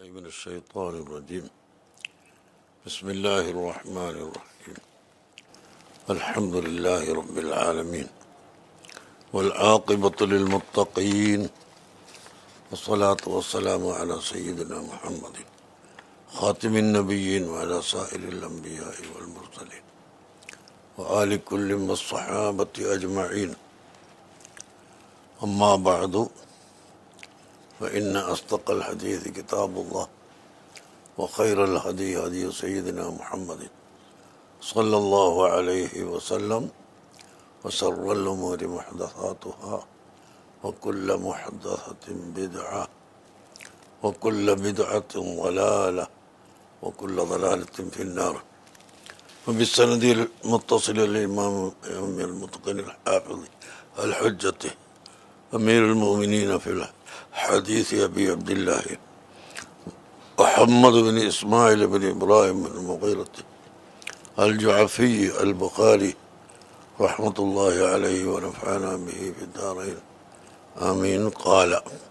من الشيطان الرجيم بسم الله الرحمن الرحيم الحمد لله رب العالمين والعاقبة للمتقين والصلاة والسلام على سيدنا محمد خاتم النبيين وعلى سائر الأنبياء والمرسلين وآل كل من الصحابة أجمعين أما بعد فإن أصدق الحديث كتاب الله وخير الهدي هدي سيدنا محمد صلى الله عليه وسلم وشر الأمور محدثاتها وكل محدثة بدعة وكل بدعة ضلالة وكل ضلالة في النار وبالسند المتصل للإمام أمير المتقن الحافظ الحجة أمير المؤمنين في حديث أبي عبد الله محمد بن إسماعيل بن إبراهيم بن المغيرة الجعفي البخاري رحمة الله عليه ونفعنا به في الدارين آمين قال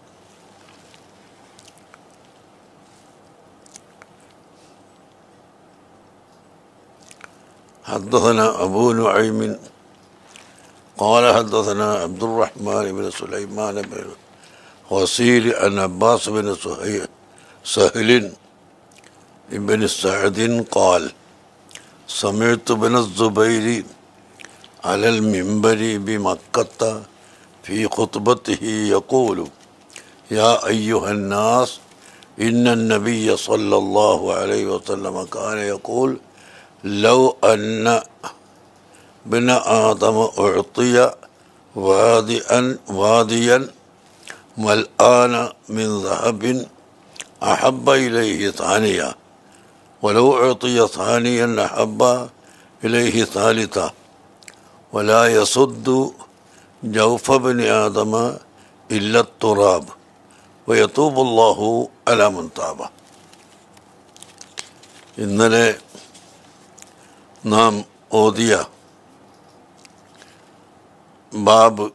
حدثنا أبو نعيم قال حدثنا عبد الرحمن بن سليمان بن وسيل عن عباس بن سهيل سهل بن سعد قال سمعت بن الزبير على المنبر بمكة في خطبته يقول يا أيها الناس إن النبي صلى الله عليه وسلم كان يقول لو أن ابن آدم أعطي واديا واديا ملآن من ذهب أحب إليه ثانيا ولو أعطي ثانيا أحب إليه ثالثا ولا يصد جوف ابن آدم إلا التراب ويتوب الله على من تاب ഇന്നലെ നാം ഓതിയ ബാബ്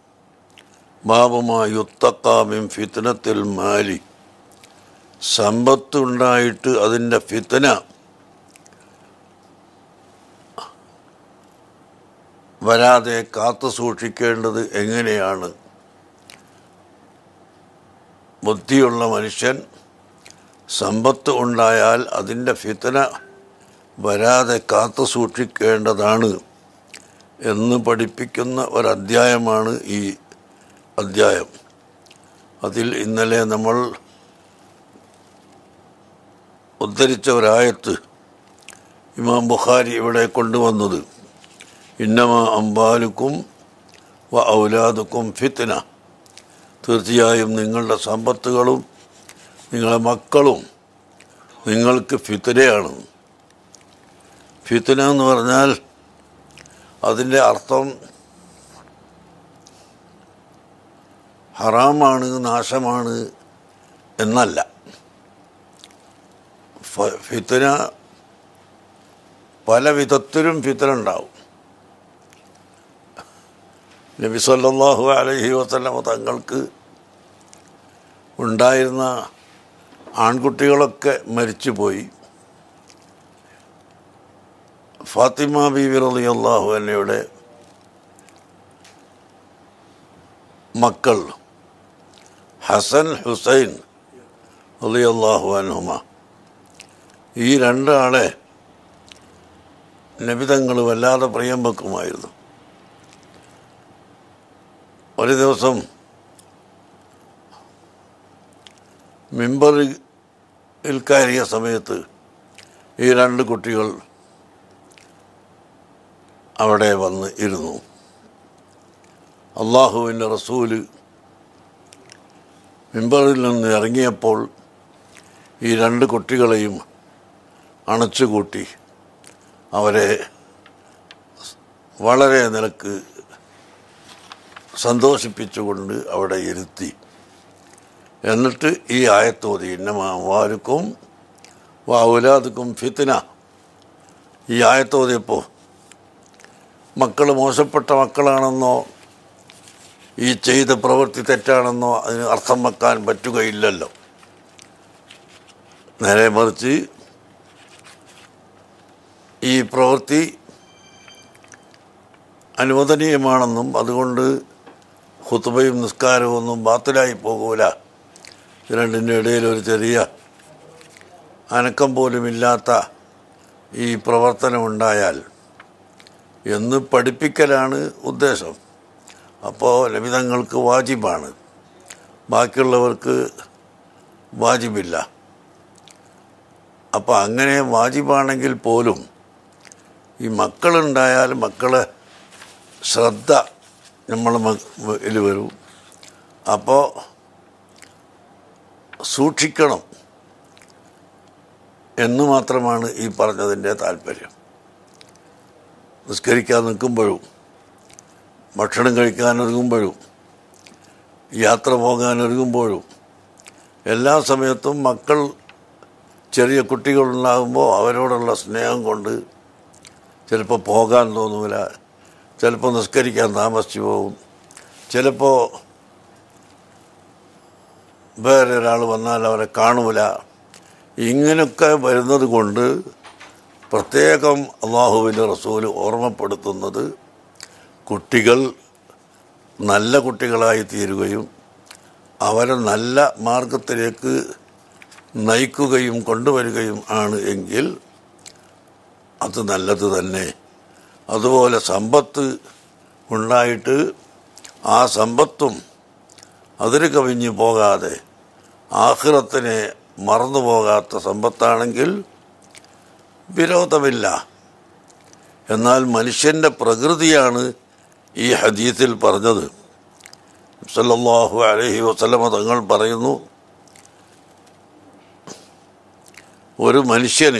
ബാബുമായുത്തക്കാമിൻ ഫിത്തനത്തിൽ മാലി സമ്പത്തുണ്ടായിട്ട് അതിൻ്റെ ഫിത്തന വരാതെ കാത്തു സൂക്ഷിക്കേണ്ടത് എങ്ങനെയാണ് ബുദ്ധിയുള്ള മനുഷ്യൻ സമ്പത്ത് ഉണ്ടായാൽ അതിൻ്റെ ഫിത്തന വരാതെ കാത്തു സൂക്ഷിക്കേണ്ടതാണ് എന്ന് പഠിപ്പിക്കുന്ന ഒരധ്യായമാണ് ഈ അധ്യായം അതിൽ ഇന്നലെ നമ്മൾ ഉദ്ധരിച്ച ഒരായത്ത് ഇമാം ബുഖാരി ഇവിടെ കൊണ്ടുവന്നത് ഇന്നമ അമ്പാലുക്കും വ ഔലാദുക്കും ഫിത്തന തീർച്ചയായും നിങ്ങളുടെ സമ്പത്തുകളും നിങ്ങളുടെ മക്കളും നിങ്ങൾക്ക് ഫിത്തനയാണ് ഫിത്തന എന്ന് പറഞ്ഞാൽ അതിൻ്റെ അർത്ഥം ഹറാമാണ് നാശമാണ് എന്നല്ല ഫിത്തന പല വിധത്തിലും ഫിത്തന ഉണ്ടാവും നബി സല്ലാഹു അലഹി വസ്ലമ തങ്ങൾക്ക് ഉണ്ടായിരുന്ന ആൺകുട്ടികളൊക്കെ മരിച്ചുപോയി ഫാത്തിമ ബീവി റലി അള്ളാഹു എന്നയുടെ മക്കൾ ഹസൻ ഹുസൈൻ അലി അള്ളാഹു അൻഹുമ ഈ രണ്ടാളെ നബിതങ്ങൾ വല്ലാതെ പ്രിയം വെക്കുമായിരുന്നു ഒരു ദിവസം മിമ്പറിൽ കയറിയ സമയത്ത് ഈ രണ്ട് കുട്ടികൾ അവിടെ വന്ന് ഇരുന്നു അള്ളാഹുവിൻ്റെ റസൂല് മിമ്പറിൽ നിന്ന് ഇറങ്ങിയപ്പോൾ ഈ രണ്ട് കുട്ടികളെയും അണച്ചുകൂട്ടി അവരെ വളരെ നിലക്ക് സന്തോഷിപ്പിച്ചുകൊണ്ട് അവിടെ ഇരുത്തി എന്നിട്ട് ഈ ആയത്തോതി ഇന്നമാർക്കും വാവുലാദുക്കും ഫിത്തിന ഈ ആയത്തോതിയപ്പോൾ മക്കൾ മോശപ്പെട്ട മക്കളാണെന്നോ ഈ ചെയ്ത പ്രവൃത്തി തെറ്റാണെന്നോ അതിന് അർത്ഥം വെക്കാൻ പറ്റുകയില്ലല്ലോ നേരെ മറിച്ച് ഈ പ്രവൃത്തി അനുവദനീയമാണെന്നും അതുകൊണ്ട് ഹുത്തുബയും നിസ്കാരവും ഒന്നും ബാത്തിലായി പോകൂല ഇത് രണ്ടിൻ്റെ ഇടയിൽ ഒരു ചെറിയ അനക്കം പോലുമില്ലാത്ത ഈ പ്രവർത്തനമുണ്ടായാൽ എന്ന് പഠിപ്പിക്കലാണ് ഉദ്ദേശം അപ്പോൾ ലഭിതങ്ങൾക്ക് വാജിബാണ് ബാക്കിയുള്ളവർക്ക് വാജിബില്ല അപ്പോൾ അങ്ങനെ വാജിബാണെങ്കിൽ പോലും ഈ മക്കളുണ്ടായാൽ മക്കളെ ശ്രദ്ധ നമ്മളെ ഇതിൽ വരും അപ്പോൾ സൂക്ഷിക്കണം എന്ന് മാത്രമാണ് ഈ പറഞ്ഞതിൻ്റെ താല്പര്യം നിസ്കരിക്കാൻ നിൽക്കുമ്പോഴും ഭക്ഷണം കഴിക്കാൻ ഒരുങ്ങുമ്പോഴും യാത്ര പോകാൻ ഒരുങ്ങുമ്പോഴും എല്ലാ സമയത്തും മക്കൾ ചെറിയ കുട്ടികളുണ്ടാകുമ്പോൾ അവരോടുള്ള സ്നേഹം കൊണ്ട് ചിലപ്പോൾ പോകാൻ തോന്നൂല ചിലപ്പോൾ നിസ്കരിക്കാൻ താമസിച്ചു പോകും ചിലപ്പോൾ വേറെ ഒരാൾ വന്നാൽ അവരെ കാണൂല ഇങ്ങനെയൊക്കെ വരുന്നത് കൊണ്ട് പ്രത്യേകം അള്ളാഹുവിൻ്റെ റസൂല് ഓർമ്മപ്പെടുത്തുന്നത് കുട്ടികൾ നല്ല കുട്ടികളായി തീരുകയും അവരെ നല്ല മാർഗത്തിലേക്ക് നയിക്കുകയും കൊണ്ടുവരികയും ആണ് എങ്കിൽ അത് നല്ലത് തന്നെ അതുപോലെ സമ്പത്ത് ഉണ്ടായിട്ട് ആ സമ്പത്തും അതിന് കവിഞ്ഞു പോകാതെ ആഹ്റത്തിനെ മറന്നു പോകാത്ത സമ്പത്താണെങ്കിൽ വിരോധമില്ല എന്നാൽ മനുഷ്യൻ്റെ പ്രകൃതിയാണ് ഈ ഹദീസിൽ പറഞ്ഞത് സല്ലല്ലാഹു അലൈഹി വസല്ലമ തങ്ങൾ പറയുന്നു ഒരു മനുഷ്യന്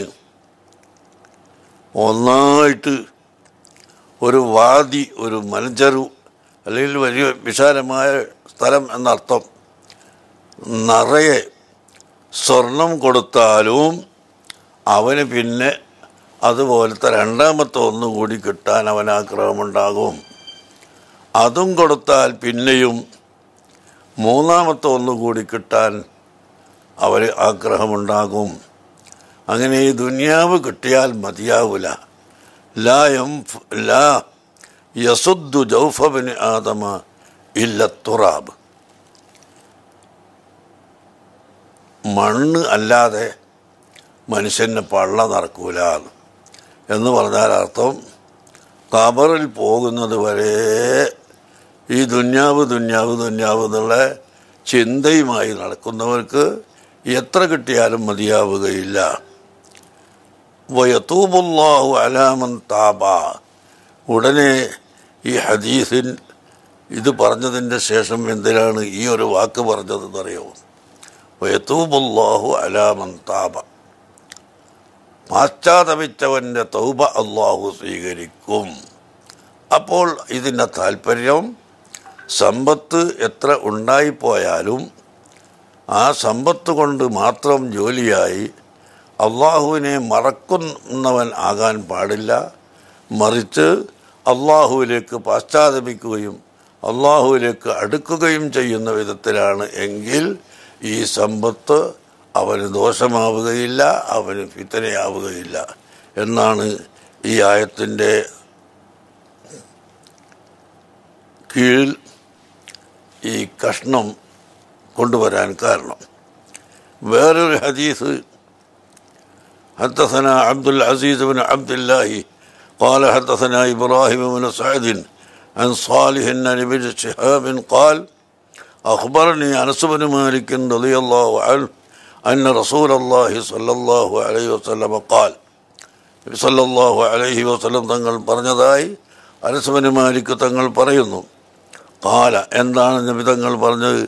ഒന്നായിട്ട് ഒരു വാദി ഒരു മലഞ്ചരു അല്ലെങ്കിൽ വലിയ വിശാലമായ സ്ഥലം എന്നർത്ഥം നിറയെ സ്വർണം കൊടുത്താലും അവന് പിന്നെ അതുപോലത്തെ രണ്ടാമത്തെ ഒന്നും കൂടി കിട്ടാൻ അവൻ ആഗ്രഹമുണ്ടാകും അതും കൊടുത്താൽ പിന്നെയും മൂന്നാമത്തെ ഒന്നും കൂടി കിട്ടാൻ അവർ ആഗ്രഹമുണ്ടാകും അങ്ങനെ ഈ ദുനിയാവ് കിട്ടിയാൽ മതിയാവില്ല ലാ യം ലാ യസുദ്ദു ജൗഫബിന് ആദമ ഇല്ല തുറാബ് മണ്ണ് അല്ലാതെ മനുഷ്യന് പള്ള നടക്കൂല എന്ന് പറഞ്ഞാൽ അർത്ഥം കബറിൽ പോകുന്നത് വരെ ഈ ദുന്യാവ് ദുന്യാവ് ദുന്യാവ് എന്നുള്ള ചിന്തയുമായി നടക്കുന്നവർക്ക് എത്ര കിട്ടിയാലും മതിയാവുകയില്ല വയത്തൂബുല്ലാഹു അലാമൻ താബ ഉടനെ ഈ ഹദീസിൻ ഇത് പറഞ്ഞതിൻ്റെ ശേഷം എന്തിനാണ് ഈ ഒരു വാക്ക് പറഞ്ഞതെന്നറിയോ വയത്തൂബുല്ലാഹു അലാമൻ താബ പാശ്ചാത്തപിച്ചവൻ്റെ തൗബ അള്ളാഹു സ്വീകരിക്കും അപ്പോൾ ഇതിൻ്റെ താല്പര്യം സമ്പത്ത് എത്ര ഉണ്ടായിപ്പോയാലും ആ സമ്പത്ത് കൊണ്ട് മാത്രം ജോലിയായി അള്ളാഹുവിനെ മറക്കുന്നവൻ ആകാൻ പാടില്ല മറിച്ച് അള്ളാഹുവിലേക്ക് പാശ്ചാത്തപിക്കുകയും അള്ളാഹുവിലേക്ക് അടുക്കുകയും ചെയ്യുന്ന വിധത്തിലാണ് എങ്കിൽ ഈ സമ്പത്ത് അവന് ദോഷമാവുകയില്ല അവന് ഫിത്തനയാവുകയില്ല എന്നാണ് ഈ ആയത്തിൻ്റെ കീഴിൽ ഈ കഷ്ണം കൊണ്ടുവരാൻ കാരണം വേറൊരു ഹദീസ് حدثنا عبد العزيز بن عبد الله قال حدثنا إبراهيم بن سعد عن صالح عن ابن شهاب قال أخبرني أنس بن مالك رضي الله عنه أن رسول الله صلى الله عليه وسلم قال സല്ലല്ലാഹു അലൈഹി വസല്ലം തങ്ങൾ പറഞ്ഞതായി അനസുബന് മാലിക് തങ്ങൾ പറയുന്നു കാല എന്താണ് നബി തങ്ങൾ പറഞ്ഞത്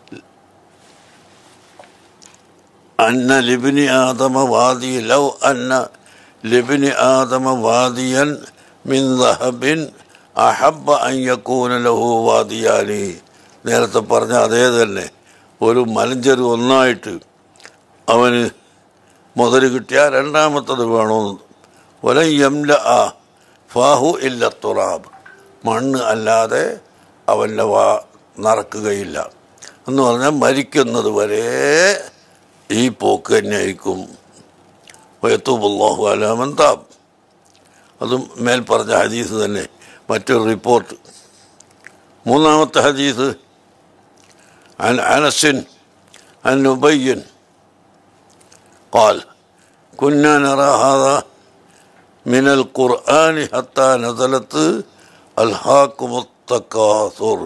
അന്ന ലിബിനി ആദമ വാദി ലൗ അന്ന ലിബിനി ആദമ വാദിയൻ മിൻ ദഹബിൻ അഹബ്ബ അൻ യകൂന ലഹു വാദിയാനി നേരത്തെ പറഞ്ഞ അതേ തന്നെ ഒരു മലഞ്ചെരു ഒന്നായിട്ട് അവന് മുതൽ കിട്ടിയാൽ രണ്ടാമത്തത് വേണമെന്ന് ഒല യംല ആ ഫാഹു ഇല്ല തുറാബ് മണ്ണ് അല്ലാതെ അവൻ്റെ വാ നടക്കുകയില്ല എന്ന് പറഞ്ഞാൽ മരിക്കുന്നത് വരെ ഈ പോക്ക് പോക്ക് തന്നെയായിരിക്കും വയത്തൂബുല്ലാഹു അലാമൻ താബ് അതും മേൽ പറഞ്ഞ ഹദീസ് തന്നെ മറ്റൊരു റിപ്പോർട്ട് മൂന്നാമത്തെ ഹദീസ് عن أنس عن نبي قال كنا نرى هذا من القرآن حتى نزلت ألهاكم التكاثر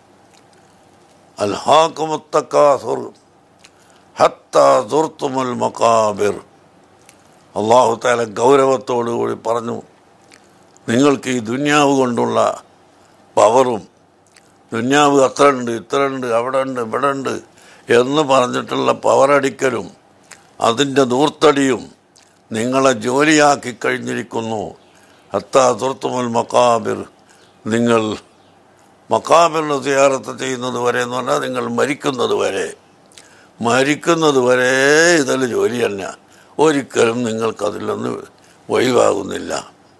ألهاكم التكاثر حتى زرتم المقابر അള്ളാഹു താല ഗൗരവത്തോടുകൂടി പറഞ്ഞു നിങ്ങൾക്ക് ഈ ദുന്യാവ് കൊണ്ടുള്ള പവറും ദുന്യാവ് അത്ര ഉണ്ട് ഇത്ര ഉണ്ട് അവിടെ ഉണ്ട് ഇവിടെ ഉണ്ട് എന്ന് പറഞ്ഞിട്ടുള്ള പവറടിക്കലും അതിൻ്റെ ദൂർത്തടിയും നിങ്ങളെ ജോലിയാക്കി കഴിഞ്ഞിരിക്കുന്നു ഹത്താ തുർത്തുമുൽ മക്കാബിർ നിങ്ങൾ മക്കാബിറിന് സിയാറത്ത് ചെയ്യുന്നത് വരെ എന്ന് പറഞ്ഞാൽ നിങ്ങൾ മരിക്കുന്നത് വരെ മരിക്കുന്നത് വരെ ഇതിൽ ജോലി തന്നെ ഒരിക്കലും നിങ്ങൾക്കതിൽ നിന്ന് ഒഴിവാകുന്നില്ല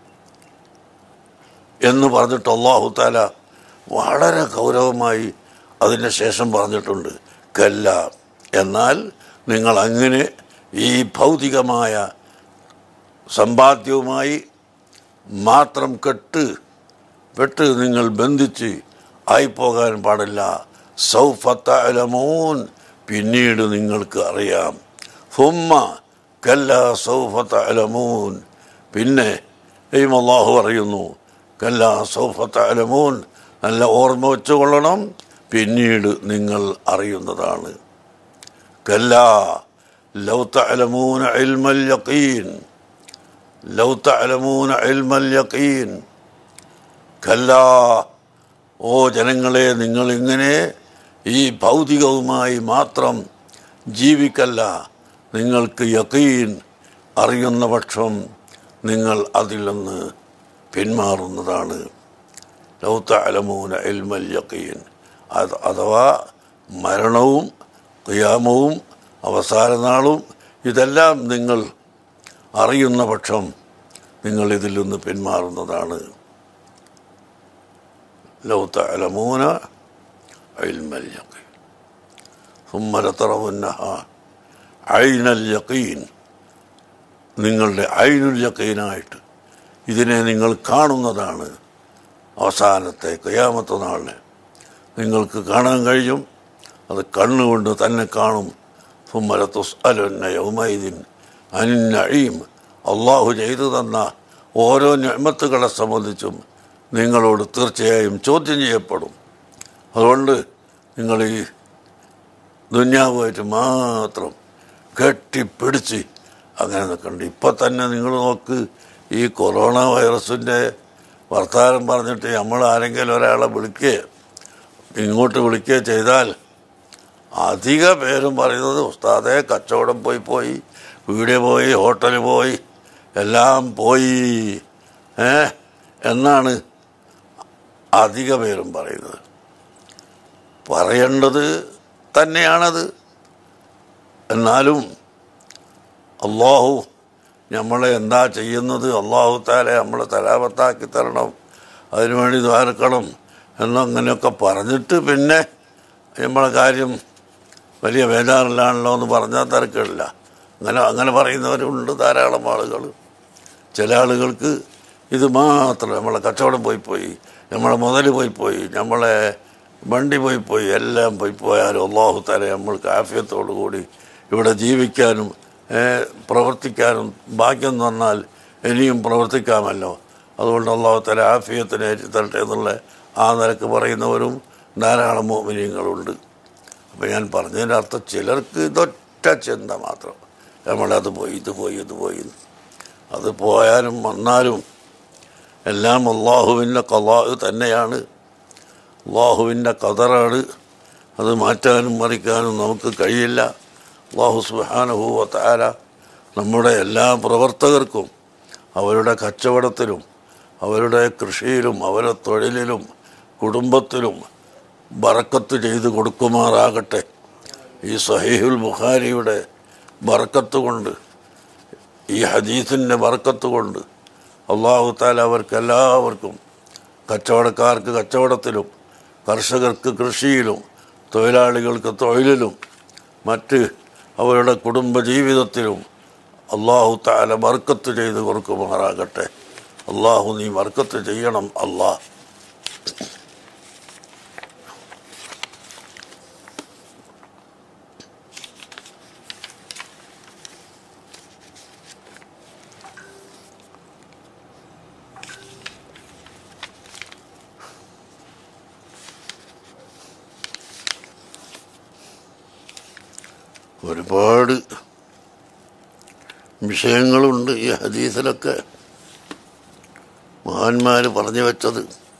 എന്ന് പറഞ്ഞിട്ട് അള്ളാഹു താല വളരെ ഗൗരവമായി അതിന് ശേഷം പറഞ്ഞിട്ടുണ്ട് കല്ല എന്നാൽ നിങ്ങൾ അങ്ങനെ ഈ ഭൗതികമായ സമ്പാദ്യവുമായി മാത്രം കെട്ട് പെട്ട് നിങ്ങൾ ബന്ധിച്ച് ആയിപ്പോകാൻ പാടില്ല സൗഫത്തലമോൻ പിന്നീട് നിങ്ങൾക്ക് അറിയാം ഫുമ്മ കല്ല സൗഫത്തലമോൻ പിന്നെ ദൈവം അള്ളാഹു പറയുന്നു കല്ല സൗഫത്തലമോൻ നല്ല ഓർമ്മ വെച്ചുകൊള്ളണം പിന്നീട് നിങ്ങൾ അറിയുന്നതാണ് കല്ല ലൗ തഅലമൂന ഇൽമൽ യഖീൻ ലൗ തഅലമൂന ഇൽമൽ യഖീൻ കല്ല ഓ ജനങ്ങളെ നിങ്ങൾ ഇങ്ങനെ ഈ ഭൗതികവുമായി മാത്രം ജീവിക്കല്ല നിങ്ങൾക്ക് യക്കീൻ അറിയുന്ന പക്ഷം നിങ്ങൾ അതിൽ നിന്ന് പിന്മാറുന്നതാണ് ലൗത്തലമൂന എൽമൽ യക്കീൻ അത് അഥവാ മരണവും ക്രിയാമവും അവസാന നാളും ഇതെല്ലാം നിങ്ങൾ അറിയുന്ന പക്ഷം നിങ്ങൾ ഇതിൽ നിന്ന് പിന്മാറുന്നതാണ് ലൗ തഅലമൂന ഇൽമൽ യഖീൻ ثم لترونها عين اليقين നിങ്ങളുടെ ഐനുൽ യക്കീനായിട്ട് ഇതിനെ നിങ്ങൾ കാണുന്നതാണ് അവസാനത്തെ കയ്യാമത്തെ നാളിനെ നിങ്ങൾക്ക് കാണാൻ കഴിയും അത് കണ്ണുകൊണ്ട് തന്നെ കാണും സുമ്മലത്തുസ് അലുന്ന യൗമൈദിൻ അനിന്നഴീം അള്ളാഹു ചെയ്തു തന്ന ഓരോ ഞമത്തുകളെ സംബന്ധിച്ചും നിങ്ങളോട് തീർച്ചയായും ചോദ്യം ചെയ്യപ്പെടും അതുകൊണ്ട് നിങ്ങൾ ഈ ദുന്യാവുമായിട്ട് മാത്രം കെട്ടിപ്പിടിച്ച് അങ്ങനെ നിൽക്കണ്ട ഇപ്പം തന്നെ നിങ്ങൾ നോക്ക് ഈ കൊറോണ വൈറസിൻ്റെ വർത്തമാനം പറഞ്ഞിട്ട് നമ്മൾ ആരെങ്കിലും ഒരാളെ വിളിക്കുകയോ ഇങ്ങോട്ട് വിളിക്കുകയോ ചെയ്താൽ അധിക പേരും പറയുന്നത് ഉസ്താദെ കച്ചവടം പോയി പോയി വീട് പോയി ഹോട്ടൽ പോയി എല്ലാം പോയി ഏ എന്നാണ് അധിക പേരും പറയുന്നത് പറയേണ്ടത് തന്നെയാണത് എന്നാലും അള്ളാഹു നമ്മളെ എന്താ ചെയ്യുന്നത് അള്ളാഹു താലെ നമ്മളെ തലാപത്താക്കി തരണം അതിനുവേണ്ടി ദ്വാരക്കണം എന്നങ്ങനെയൊക്കെ പറഞ്ഞിട്ട് പിന്നെ നമ്മളെ കാര്യം വലിയ ബേജാറിലാണല്ലോ എന്ന് പറഞ്ഞാൽ തിരക്കില്ല അങ്ങനെ അങ്ങനെ പറയുന്നവരുണ്ട് ധാരാളം ആളുകൾ ചില ആളുകൾക്ക് ഇത് മാത്രം നമ്മളെ കച്ചവടം പോയി പോയി നമ്മളെ മുതൽ പോയി പോയി നമ്മളെ വണ്ടി പോയി പോയി എല്ലാം പോയി പോയാലും അള്ളാഹു തല നമ്മൾക്ക് ആഫ്യത്തോടു കൂടി ഇവിടെ ജീവിക്കാനും ഏഹ്, പ്രവർത്തിക്കാനും ഭാഗ്യം തന്നാൽ ഇനിയും പ്രവർത്തിക്കാമല്ലോ അതുകൊണ്ട് അള്ളാഹു തല ആഫിയത്തിനെ തരട്ടെ എന്നുള്ള ആ നിലക്ക് പറയുന്നവരും ധാരാളം മോമിനിയങ്ങളുണ്ട് അപ്പം ഞാൻ പറഞ്ഞതിൻ്റെ അർത്ഥം ചിലർക്ക് ഇതൊറ്റ ചിന്ത മാത്രം നമ്മളത് പോയി ഇത് പോയി ഇത് പോയി എന്ന്. അത് പോയാലും വന്നാലും എല്ലാം അള്ളാഹുവിൻ്റെ കലാ തന്നെയാണ് അള്ളാഹുവിൻ്റെ കതറാണ് അത് മാറ്റാനും മറിക്കാനും നമുക്ക് കഴിയില്ല അള്ളാഹു സുഹാനുഭൂവ താര നമ്മുടെ എല്ലാ പ്രവർത്തകർക്കും അവരുടെ കച്ചവടത്തിലും അവരുടെ കൃഷിയിലും അവരുടെ തൊഴിലിലും കുടുംബത്തിലും ബറക്കത്ത് ചെയ്ത് കൊടുക്കുമാറാകട്ടെ ഈ സഹീഹുൽ ബുഖാരിയുടെ ബറക്കത്ത് കൊണ്ട് ഈ ഹദീസിൻ്റെ ബറക്കത്ത് കൊണ്ട് അള്ളാഹു താല അവർക്കെല്ലാവർക്കും കച്ചവടക്കാർക്ക് കച്ചവടത്തിലും കർഷകർക്ക് കൃഷിയിലും തൊഴിലാളികൾക്ക് തൊഴിലിലും മറ്റ് അവരുടെ കുടുംബ ജീവിതത്തിലും അള്ളാഹു താല ബർക്കത്ത് ചെയ്ത് കൊടുക്കുമാറാകട്ടെ അള്ളാഹു നീ ബർക്കത്ത് ചെയ്യണം അള്ളാഹ് ഒരുപാട് വിഷയങ്ങളുണ്ട് ഈ ഹദീസിലൊക്കെ മഹാന്മാർ പറഞ്ഞു വെച്ചത്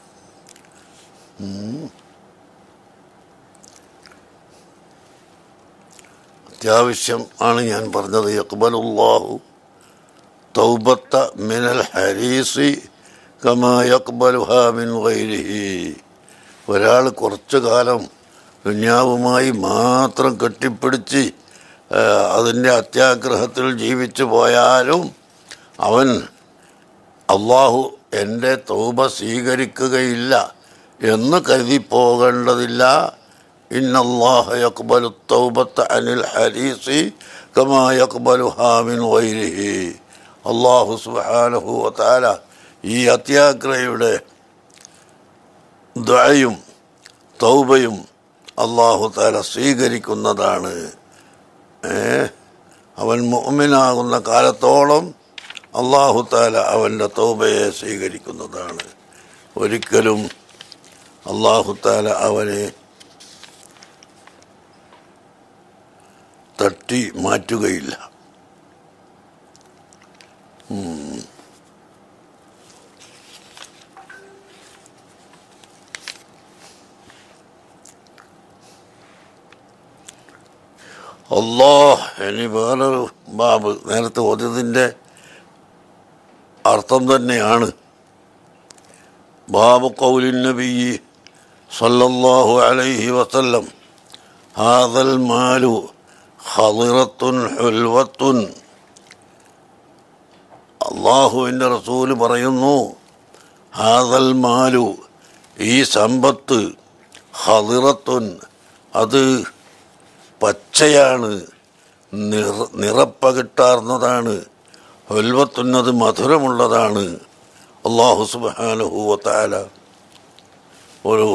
ഉം. അത്യാവശ്യം ആണ് ഞാൻ പറഞ്ഞത് യക്ബലുല്ലാഹു തൗബത്ത മിനൽ ഹരീസി കമാ യക്ബലുഹാ മിൻ ഗൈരിഹി ഒരാൾ കുറച്ചു കാലം ദുന്യാവുമായി മാത്രം കെട്ടിപ്പിടിച്ച് ആ, അതിൻ്റെ അത്യാഗ്രഹത്തിൽ ജീവിച്ചു പോയാലും അവൻ അള്ളാഹു എൻ്റെ തൗബ സ്വീകരിക്കുകയില്ല എന്ന് കരുതി പോകേണ്ടതില്ല ഇന്നല്ലാഹ യക്ബലു തൗബത്ത് അനിൽ ഹരീസി കമാ യക്ബലു ഹാമിൻ വൈരിഹി അള്ളാഹു സുബ്ഹാനഹു വതആല ഈ അത്യാഗ്രഹയുടെ ദ്വയും തൗബയും അള്ളാഹു താല സ്വീകരിക്കുന്നതാണ് ഏ അവൻ മുഅ്മിനാകുന്ന കാലത്തോളം അള്ളാഹു താല അവൻ്റെ തൗബയെ സ്വീകരിക്കുന്നതാണ് ഒരിക്കലും അള്ളാഹു താല അവനെ തട്ടി മാറ്റുകയില്ല അള്ളാഹ് ഇനി വേറൊരു ബാബ് നേരത്തെ ഓദ്യതിൻ്റെ അർത്ഥം തന്നെയാണ് ബാബു കൗലിൻ നബി സല്ലല്ലാഹു അലൈഹി വസല്ലം ഹാദൽ മാലു ഹളിറത്തുൻ ഹുൽവത്തുൻ അള്ളാഹുവിൻ്റെ റസൂല് പറയുന്നു ഹാദൽ മാലു ഈ സമ്പത്ത് ഹളിറത്തുൻ അത് പച്ചയാണ് നിറ നിറപ്പകിട്ടാർന്നതാണ് ഹൊൽവത്തുന്നത് മധുരമുള്ളതാണ് അള്ളാഹു സുബാനുഹൂവത്താല ഒരു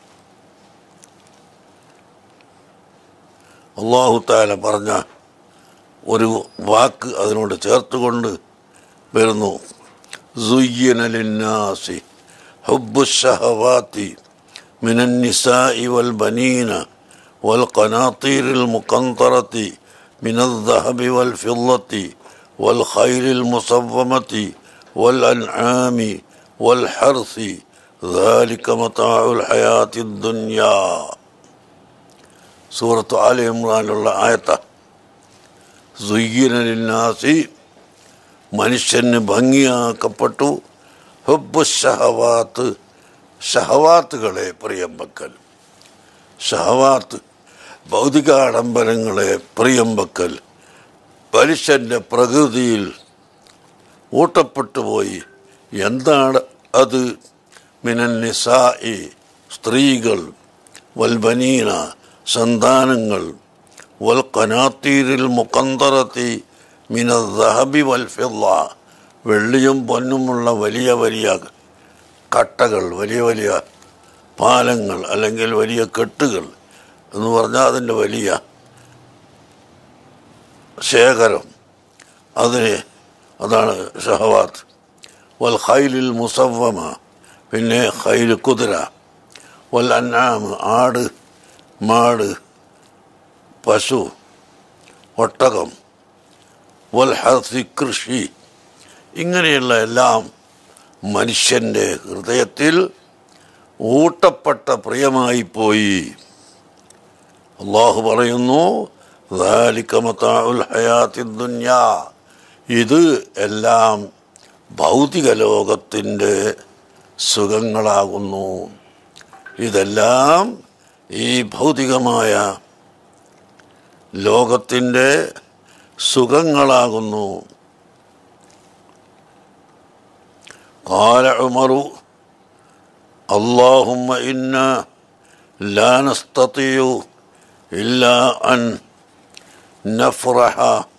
അള്ളാഹു താല പറഞ്ഞ ഒരു വാക്ക് അതിനോട് ചേർത്തുകൊണ്ട് വരുന്നു زين للناس حب الشهوات من النساء والبنين والقناطير المقنطرة من الذهب والفضة والخيل المصومة والأنعام والحرث ذلك متاع الحياة الدنيا سورة آل عمران الله آية زين للناس മനുഷ്യന് ഭംഗിയാക്കപ്പെട്ടു ഹുബ് ഷഹവാത്ത് ഷഹവാത്തുകളെ പ്രിയം വെക്കൽ ഷഹവാത്ത് ഭൗതികാഡംബരങ്ങളെ പ്രിയം വെക്കൽ മനുഷ്യൻ്റെ പ്രകൃതിയിൽ ഊട്ടപ്പെട്ടു പോയി എന്താണ് അത് മിനന്നിസായി സ്ത്രീകൾ വൽബനീന സന്താനങ്ങൾ വൽ കനാത്തീരിൽ മുക്കന്തറത്തി മിനദ്ഹബി വൽഫിള്ള വെള്ളിയും പൊന്നുമുള്ള വലിയ വലിയ കട്ടകൾ വലിയ വലിയ പാലങ്ങൾ അല്ലെങ്കിൽ വലിയ കെട്ടുകൾ എന്ന് പറഞ്ഞാൽ അതിൻ്റെ വലിയ ശേഖരം അതിനെ അതാണ് ഷഹവാത്ത് വൽ ഖൈലിൽ മുസവമ പിന്നെ ഖൈൽ കുതിര വൽ അന്നാമ് ആട് മാട് പശു ഒട്ടകം വൽ ഹർസി കൃഷി ഇങ്ങനെയുള്ള എല്ലാം മനുഷ്യൻ്റെ ഹൃദയത്തിൽ ഊട്ടപ്പെട്ട പ്രിയമായി പോയി അള്ളാഹു പറയുന്നു ذَلِكَ مَتَاعُ الْحَيَاةِ الدُّنْيَا ഇത് എല്ലാം ഭൗതിക ലോകത്തിൻ്റെ സുഖങ്ങളാകുന്നു ഇതെല്ലാം ഈ ഭൗതികമായ ലോകത്തിൻ്റെ സുഖങ്ങളാകുന്നു قال عمر اللهم إنا لا نستطيع إلا أن نفرح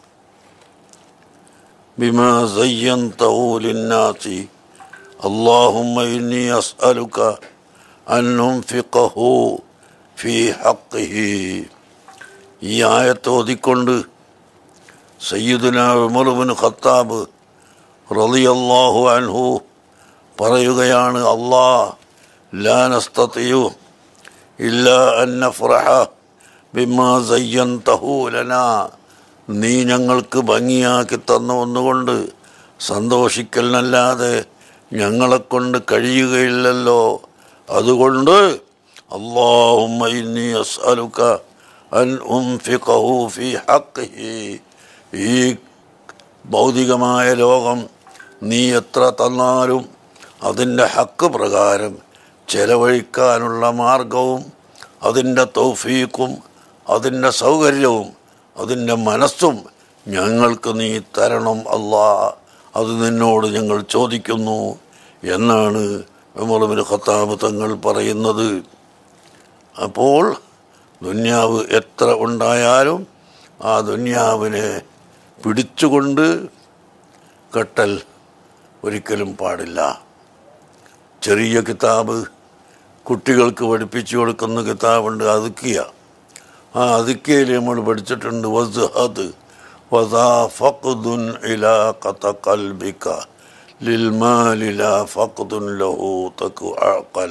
بما زينته للناس اللهم إني أسألك أن ننفقه في حقه ഈ ആയത്ത് ഓതിക്കൊണ്ട് സയ്യിദുന ഉമർബിൻ ഖത്താബ് റളിയല്ലാഹു അൻഹു പറയുകയാണ് അല്ലാ ലാ നസ്തതിയു ഇല്ല അൻ നഫ്റഹ ബിമാ സയ്യൻതഹു ലനാ നീ ഞങ്ങൾക്ക് ഭംഗിയാക്കി തന്ന ഒന്നുകൊണ്ട് സന്തോഷിക്കലിനല്ലാതെ ഞങ്ങളെക്കൊണ്ട് കഴിയുകയില്ലല്ലോ അതുകൊണ്ട് അള്ളാഹുമ്മ ഇന്നി അസ്അലുക അൻ ഉംഫിഖഹു ഫി ഹഖ്ഹി ഈ ഭൗതികമായ ലോകം നീ എത്ര തന്നാലും അതിൻ്റെ ഹക്ക് പ്രകാരം ചെലവഴിക്കാനുള്ള മാർഗവും അതിൻ്റെ തൗഫീക്കും അതിൻ്റെ സൗകര്യവും അതിൻ്റെ മനസ്സും ഞങ്ങൾക്ക് നീ തരണം അല്ലാ അത് നിന്നോട് ഞങ്ങൾ ചോദിക്കുന്നു എന്നാണ് ഉമർബിൻ ഖത്താബ് തങ്ങൾ പറയുന്നത് അപ്പോൾ ദുന്യാവ് എത്ര ഉണ്ടായാലും ആ ദുന്യാവിനെ പിടിച്ചുകൊണ്ട് കെട്ടൽ ഒരിക്കലും പാടില്ല ചെറിയ കിതാബ് കുട്ടികൾക്ക് പഠിപ്പിച്ചു കൊടുക്കുന്ന കിതാബുണ്ട് അതുക്കിയ ആ അതുക്കിയയിൽ നമ്മൾ പഠിച്ചിട്ടുണ്ട് വസ്ഹദ് വദാ ഫഖ്ദുൻ ഇലാ ഖത ഖൽബിക ലിൽമാലി ലാ ഫഖ്ദുൻ ലഹു തകു അഖല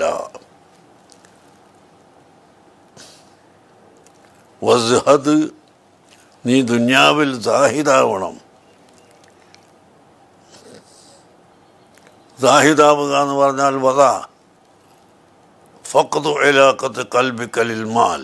വസ്ഹദ് നീ ദുന്യാവിൽ സാഹിദാവണം സാഹിദാവുക എന്ന് പറഞ്ഞാൽ വധ ഫക്കത്തു ഇലാക്കത്ത് കൽബിക്കലിൽ മാൽ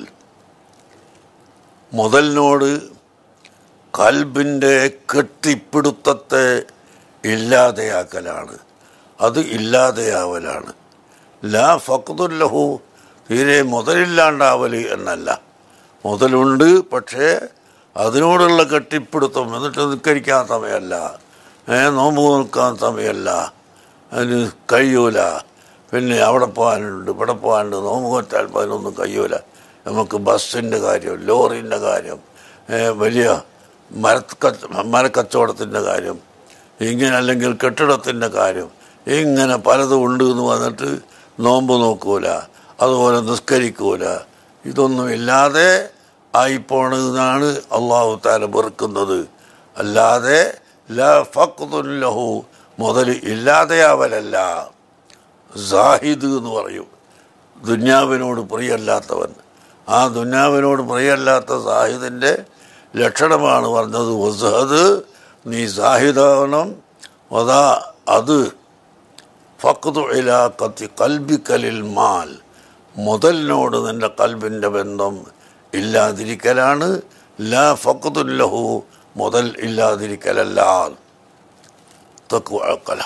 മുതലിനോട് കൽബിൻ്റെ കെട്ടിപ്പിടുത്തത്തെ ഇല്ലാതെയാക്കലാണ് അത് ഇല്ലാതെയാവലാണ് ലാ ഫക്തുല്ലഹു തീരെ മുതലില്ലാണ്ടാവൽ എന്നല്ല മുതലുണ്ട് പക്ഷേ അതിനോടുള്ള കെട്ടിപ്പിടുത്തം എന്നിട്ട് നിസ്കരിക്കാൻ സമയമല്ല ഏ നോമ്പ് നിൽക്കാൻ സമയമല്ല അതിന് കഴിയൂല പിന്നെ അവിടെ പോകാനുണ്ട് ഇവിടെ പോകാനുണ്ട് നോമ്പ് നോറ്റാൽ അതിനൊന്നും കഴിയൂല നമുക്ക് ബസ്സിൻ്റെ കാര്യം ലോറിൻ്റെ കാര്യം ഏ, വലിയ മരക്കച്ച മരക്കച്ചവടത്തിൻ്റെ കാര്യം ഇങ്ങനെ അല്ലെങ്കിൽ കെട്ടിടത്തിൻ്റെ കാര്യം ഇങ്ങനെ പലതും ഉണ്ട് എന്ന് വന്നിട്ട് നോമ്പ് നോക്കൂല അതുപോലെ നിസ്കരിക്കൂല ഇതൊന്നും ഇല്ലാതെ ആയിപ്പോണെന്നാണ് അള്ളാഹു താല വെറുക്കുന്നത് അല്ലാതെ ല ഫഖ്ദുൻ ലഹു മുതൽ ഇല്ലാതെയാവലല്ല സാഹിദ് എന്ന് പറയും ദുന്യാവിനോട് പ്രിയല്ലാത്തവൻ ആ ദുന്യാവിനോട് പ്രിയല്ലാത്ത സാഹിദിൻ്റെ ലക്ഷണമാണ് പറഞ്ഞത് വസഹദ് നീ സാഹിദാവണം അതാ അത് ഫക്തു ഇലാക്കത്തി കൽബിക്കലിൽ മാൽ മുതലിനോട് നിന്റെ കൽബിൻ്റെ ബന്ധം ഇല്ലാതിരിക്കലാണ് ലാ ഫക്തുല്ലഹു മുതൽ ഇല്ലാതിരിക്കലല്ല തക്കു അഴക്കല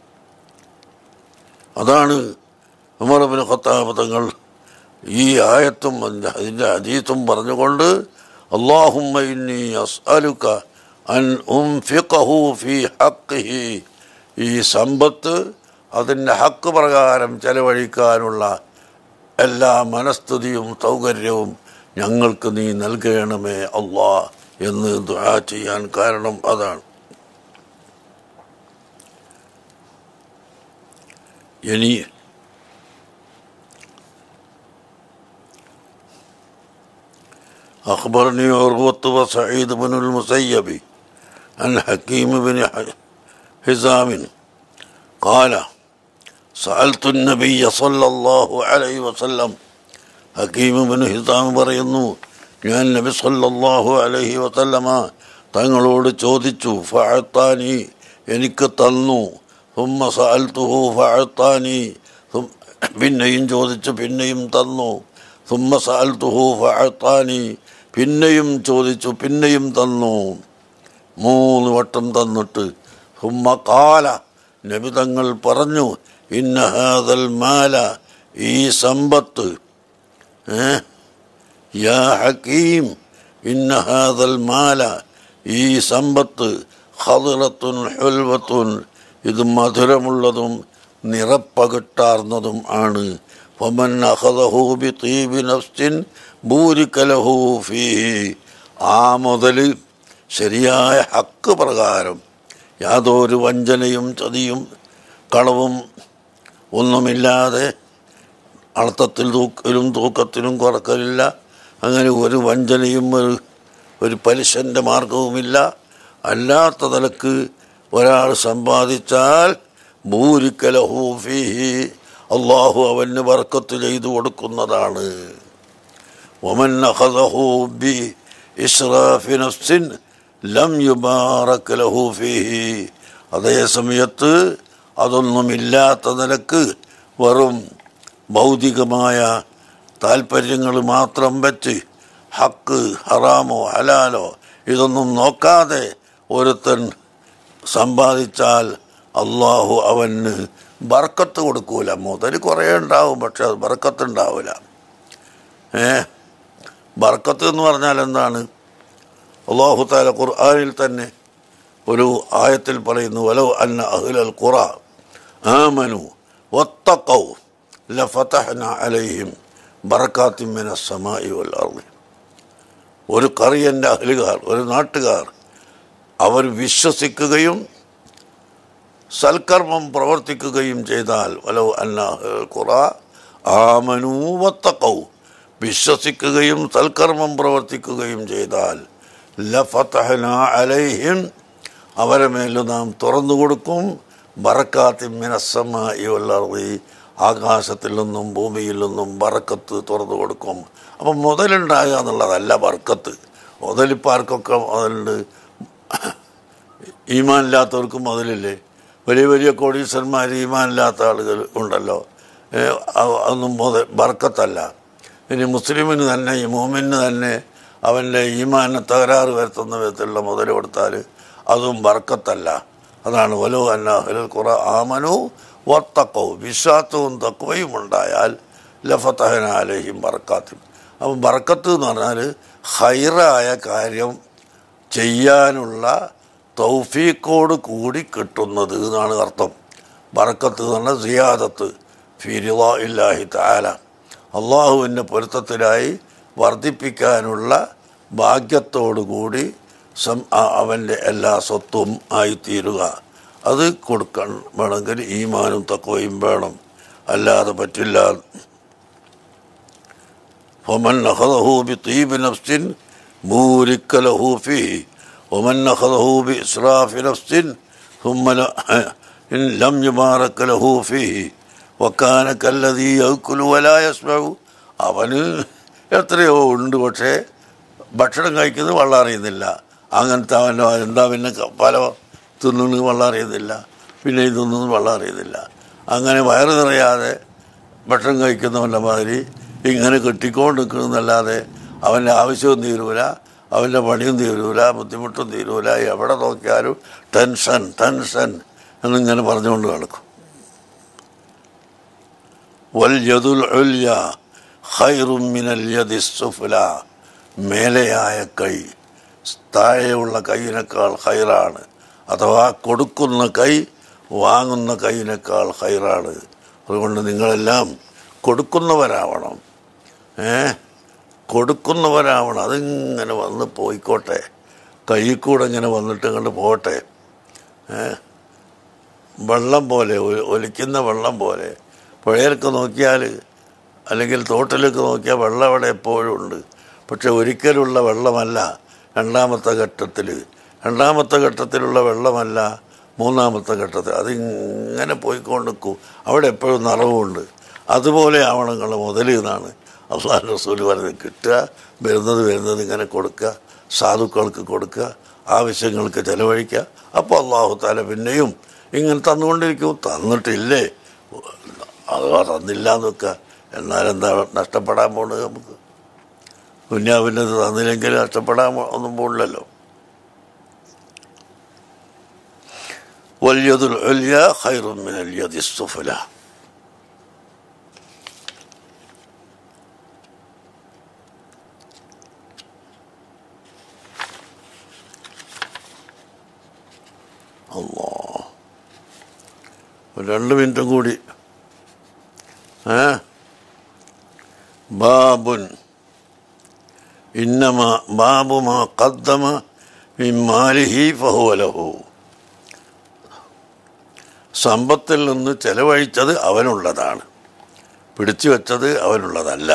അതാണ് ഉമർബിന് ഖത്താബ് തങ്ങൾ ഈ ആയത്തും അതിൻ്റെ അതിൻ്റെ അജീത്തും പറഞ്ഞുകൊണ്ട് അള്ളാഹുമ്മ ഇന്നി അസ്അലുക അൻ ഉംഫിഖഹു ഫി ഹഖ്ഹിഹി ഈ സമ്പത്ത് അതിൻ്റെ ഹക്ക് പ്രകാരം ചെലവഴിക്കാനുള്ള എല്ലാ മനസ്തുതിയും സൗകര്യവും ഞങ്ങൾക്ക് നീ നൽകണമേ അള്ളാ എന്ന് ദുആ ചെയ്യാൻ കാരണം അതാണ് ഇനി أخبرني عروة وسعيد بن المسيب عن حكيم بن حزام قال سألت النبي صلى الله عليه وسلم ഹക്കീം ബിൻ ഹിസാം പറയുന്നു ഞാൻ നബി സല്ലല്ലാഹു അലൈഹി വസല്ലമ തങ്ങളോട് ചോദിച്ചു ഫഅത്താനി എനിക്ക് തന്നു സുമ്മ സഅൽത്തുഹു ഫഅത്താനി സും- പിന്നെയും ചോദിച്ചു പിന്നെയും തന്നു സുമ്മ സഅൽത്തുഹു ഫഅത്താനി പിന്നെയും ചോദിച്ചു പിന്നെയും തന്നു മൂന്ന് വട്ടം തന്നിട്ട് സുമ്മ കാല നബി തങ്ങൾ പറഞ്ഞു ഇന്ന ഹാദൽ മാല ഈ സമ്പത്ത് ഏ? യാ ഹക്കീം ഇന്ന ഹാദൽ മാല ഈ സമ്പത്ത് ഹദറത്തുൻ ഹുൽവത്തുൻ ഇത് മധുരമുള്ളതും നിറപ്പകിട്ടാർന്നതും ആണ് ഫമൻ അഖദഹു ബിതീബി നഫ്സിൻ ബൂരിക ലഹു ഫീഹി ആ മുതൽ ശരിയായ ഹക്ക് പ്രകാരം യാതൊരു വഞ്ചനയും ചതിയും കളവും ഒന്നുമില്ലാതെ അർത്ഥത്തിൽ തൂക്കലും തൂക്കത്തിലും കുറക്കലില്ല അങ്ങനെ ഒരു വഞ്ചനയും ഒരു ഒരു പലിശൻ്റെ മാർഗവുമില്ല അല്ലാത്ത നിലക്ക് ഒരാൾ സമ്പാദിച്ചാൽ ഭൂരിക്കലഹൂഫിഹി അള്ളാഹു അവന് വർക്കത്ത് ചെയ്തു കൊടുക്കുന്നതാണ് ഒമൻ അഖദഹു ബി ഇസ്രാഫി നഫ്സിൻ ലം യുബാറക് ലഹു ഫീഹി അതേ സമയത്ത് അതൊന്നുമില്ലാത്ത നിലക്ക് വെറും ഭൗതികമായ താല്പര്യങ്ങൾ മാത്രം വെച്ച് ഹക്ക് ഹറാമോ ഹലാലോ ഇതൊന്നും നോക്കാതെ ഒരുത്തൻ സമ്പാദിച്ചാൽ അള്ളാഹു അവന് ബർക്കത്ത് കൊടുക്കൂല മുതൽ കുറേ ഉണ്ടാവും പക്ഷെ അത് ബർക്കത്ത് ഉണ്ടാവില്ല ഏ ബർക്കത്ത് എന്ന് പറഞ്ഞാൽ എന്താണ് അള്ളാഹു താല ഖുർആാനിൽ തന്നെ ഒരു ആയത്തിൽ പറയുന്നു വലോ അന്ന അഹ്ലൽ ഖുറ ആമനു വത്തഖൗ ലഫതഹ്ന അലൈഹിം ബറക്കാത്തിൻ മിന സമായി വൽ അർളി ഒരു കറിയൻ്റെ അഹലുകാർ ഒരു നാട്ടുകാർ അവർ വിശ്വസിക്കുകയും സൽക്കർമ്മം പ്രവർത്തിക്കുകയും ചെയ്താൽ വലോ അന്ന അഹ്ലൽ ഖുറ ആമനു വത്തഖൗ വിശ്വസിക്കുകയും സൽക്കർമ്മം പ്രവർത്തിക്കുകയും ചെയ്താൽ ലഫതഹ്ന അലൈഹിം അവരെ മേൽ നാം തുറന്നു കൊടുക്കും ബറക്കാത്തി മിനസ്സമായി വല്ലറി ആകാശത്തിൽ നിന്നും ഭൂമിയിൽ നിന്നും ബറക്കത്ത് തുറന്നു കൊടുക്കും അപ്പം മുതലുണ്ടാകുക എന്നുള്ളതല്ല ബർക്കത്ത് മുതലിപ്പോൾ ആർക്കൊക്കെ മുതലുണ്ട് ഈമാനില്ലാത്തവർക്ക് മുതലില്ലേ വലിയ വലിയ കോടീശ്വരന്മാർ ഈമാനില്ലാത്ത ആളുകൾ ഉണ്ടല്ലോ ഏ, അ- അതൊന്നും മുതൽ ബർക്കത്തല്ല ഇനി മുസ്ലിമിന് തന്നെ ഈ മോമിന് തന്നെ അവൻ്റെ ഈമാനെ തകരാറ് വരുത്തുന്ന വിധത്തിലുള്ള മുതൽ കൊടുത്താൽ അതും ബർക്കത്തല്ല അതാണ് വലോ അന്നാഹുൽ കുറ ആമനു വത്തക്കവും വിശ്വാസവും തക്കവയും ഉണ്ടായാൽ ലഫത്തഹന അലഹിം ബർക്കാത്തും അപ്പം ബർക്കത്ത് എന്ന് പറഞ്ഞാൽ ഹൈറായ കാര്യം ചെയ്യാനുള്ള തൗഫീക്കോട് കൂടി കിട്ടുന്നത് എന്നാണ് അർത്ഥം ബർക്കത്ത് എന്ന് പറഞ്ഞാൽ സിയാദത്ത് ഫിരിള ഇല്ലാഹി താല അള്ളാഹുവിൻ്റെ പൊരുത്തത്തിലായി വർദ്ധിപ്പിക്കാനുള്ള ഭാഗ്യത്തോടുകൂടി സം ആ- അവൻ്റെ എല്ലാ സ്വത്തും ആയിത്തീരുക അത് കൊടുക്കാൻ വേണമെങ്കിൽ ഈമാനും തക്കവയും വേണം അല്ലാതെ പറ്റില്ല فمن أخذه بطيب نفس بورك له فيه ومن أخذه بإسراف نفس ثم لا إن لم يبارك له فيه وكان كالذي يأكل ولا يسمع അവന് എത്രയോ ഉണ്ട് പക്ഷേ ഭക്ഷണം കഴിക്കുന്നത് വെള്ളം അറിയുന്നില്ല അങ്ങനത്തെ അവൻ്റെ എന്താ പിന്നെ ക- പല തിന്നുന്നത് വെള്ളം അറിയുന്നില്ല പിന്നെ ഇതൊന്നും വെള്ളം അറിയുന്നില്ല അങ്ങനെ വയറ് നിറയാതെ ഭക്ഷണം കഴിക്കുന്നവൻ്റെ മാതിരി ഇങ്ങനെ കെട്ടിക്കൊണ്ട് നിൽക്കുന്നതല്ലാതെ അവൻ്റെ ആവശ്യവും തീരൂല അവൻ്റെ പണിയും തീരൂല ബുദ്ധിമുട്ടും തീരൂല എവിടെ നോക്കിയാലും ടെൻഷൻ ടെൻഷൻ എന്നിങ്ങനെ പറഞ്ഞുകൊണ്ട് നടക്കും വൽയതുൽ ഉല്യ ഖൈറും മിനൽ യദി സുഫ്ല മേലെയായ കൈ താഴെയുള്ള കൈയിനേക്കാൾ ഹൈറാണ് അഥവാ കൊടുക്കുന്ന കൈ വാങ്ങുന്ന കൈയിനേക്കാൾ ഹൈറാണ് അതുകൊണ്ട് നിങ്ങളെല്ലാം കൊടുക്കുന്നവരാവണം ഏ കൊടുക്കുന്നവരാവണം അതിങ്ങനെ വന്ന് പോയിക്കോട്ടെ കയ്യിൽ കൂടെ ഇങ്ങനെ വന്നിട്ട് ഇങ്ങോട്ട് പോട്ടെ ഏ വെള്ളം പോലെ ഒ- ഒലിക്കുന്ന വെള്ളം പോലെ പുഴയിലൊക്കെ നോക്കിയാൽ അല്ലെങ്കിൽ തോട്ടിലൊക്കെ നോക്കിയാൽ വെള്ളം അവിടെ എപ്പോഴും ഉണ്ട് പക്ഷെ ഒരിക്കലുള്ള വെള്ളമല്ല രണ്ടാമത്തെ ഘട്ടത്തിൽ രണ്ടാമത്തെ ഘട്ടത്തിലുള്ള വെള്ളമല്ല മൂന്നാമത്തെ ഘട്ടത്തിൽ അതിങ്ങനെ പോയിക്കൊണ്ട് നിൽക്കും അവിടെ എപ്പോഴും നിറവുണ്ട് അതുപോലെ ആവണം നിങ്ങൾ മുതൽ എന്നാണ് അള്ളാഹ് റസൂൽ പറഞ്ഞത് കിട്ടുക വരുന്നത് വരുന്നത് ഇങ്ങനെ കൊടുക്കുക സാധുക്കൾക്ക് കൊടുക്കുക ആവശ്യങ്ങൾക്ക് ചെലവഴിക്കുക അപ്പോൾ അള്ളാഹു താല പിന്നെയും ഇങ്ങനെ തന്നുകൊണ്ടിരിക്കും തന്നിട്ടില്ലേ അഥവാ തന്നില്ല എന്ന് വെക്കുക എന്നാലെന്താ നഷ്ടപ്പെടാൻ പോണത് നമുക്ക് കുഞ്ഞാവിൻ്റെ തന്നില്ലെങ്കിൽ നഷ്ടപ്പെടാൻ പോ- ഒന്നും പോണില്ലല്ലോ വലിയതുൽ വലിയ ഖൈറുമിനൽ യദി സുഫല അല്ലോ രണ്ട് മിനിറ്റും കൂടി ഏ ബാബുൻ ഇന്നമ ബാബുമ കദ്ദമ മിമാലിഹി ഫഹുവലഹു സമ്പത്തിൽ നിന്ന് ചെലവഴിച്ചത് അവനുള്ളതാണ് പിടിച്ചു വെച്ചത് അവനുള്ളതല്ല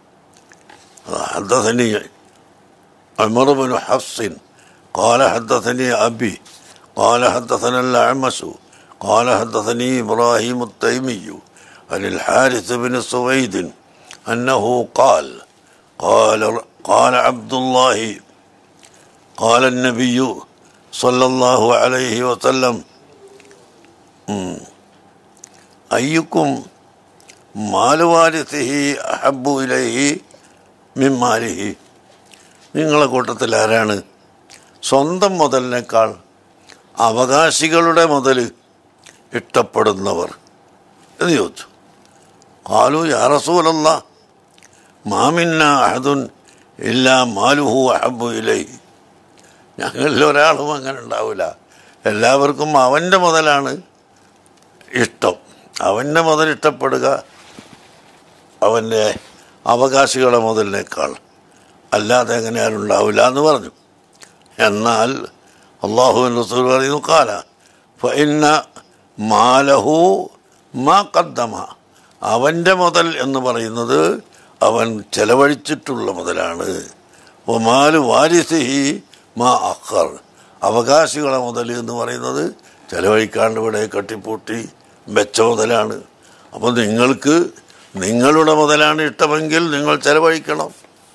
حدثني عمر بن حفص قال حدثني أبي قال حدثنا الأعمش قال حدثني إبراهيم التيمي عن الحارث بن سويد أنه قال قال قال عبد الله قال النبي صلى الله عليه وسلم مم. أيكم مال وارثه أحب إليه من ماله നിങ്ങളെ കൂട്ടത്തിൽ ആരാണ് സ്വന്തം മുതലിനേക്കാൾ അവകാശികളുടെ മുതൽ ഇഷ്ടപ്പെടുന്നവർ എന്ന് ചോദിച്ചു കാലു യാറസൂലല്ല മാമിന്ന അഹദുൻ ഇല്ലാ മാലുഹു അഹബു ഇലൈ ഞങ്ങളിൽ ഒരാളും അങ്ങനെ ഉണ്ടാവില്ല എല്ലാവർക്കും അവൻ്റെ മുതലാണ് ഇഷ്ടം അവൻ്റെ മുതൽ ഇഷ്ടപ്പെടുക അവൻ്റെ അവകാശികളുടെ മുതലിനേക്കാൾ അല്ലാതെ എങ്ങനെ ആരുണ്ടാവില്ല എന്ന് പറഞ്ഞു എന്നാൽ അള്ളാഹുവിൻ റസൂൽ പറയുന്നു കാല ഫഇന്ന മാലഹു മാ കദ്ദമ അവൻ്റെ മുതൽ എന്ന് പറയുന്നത് അവൻ ചെലവഴിച്ചിട്ടുള്ള മുതലാണ് ഒമാല് വാരിസിഹി മാ അഖർ അവകാശികളെ മുതൽ എന്ന് പറയുന്നത് ചെലവഴിക്കാണ്ട് ഇവിടെ കട്ടിപ്പൂട്ടി വെച്ച മുതലാണ് അപ്പോൾ നിങ്ങൾക്ക് നിങ്ങളുടെ മുതലാണ് ഇഷ്ടമെങ്കിൽ നിങ്ങൾ ചെലവഴിക്കണം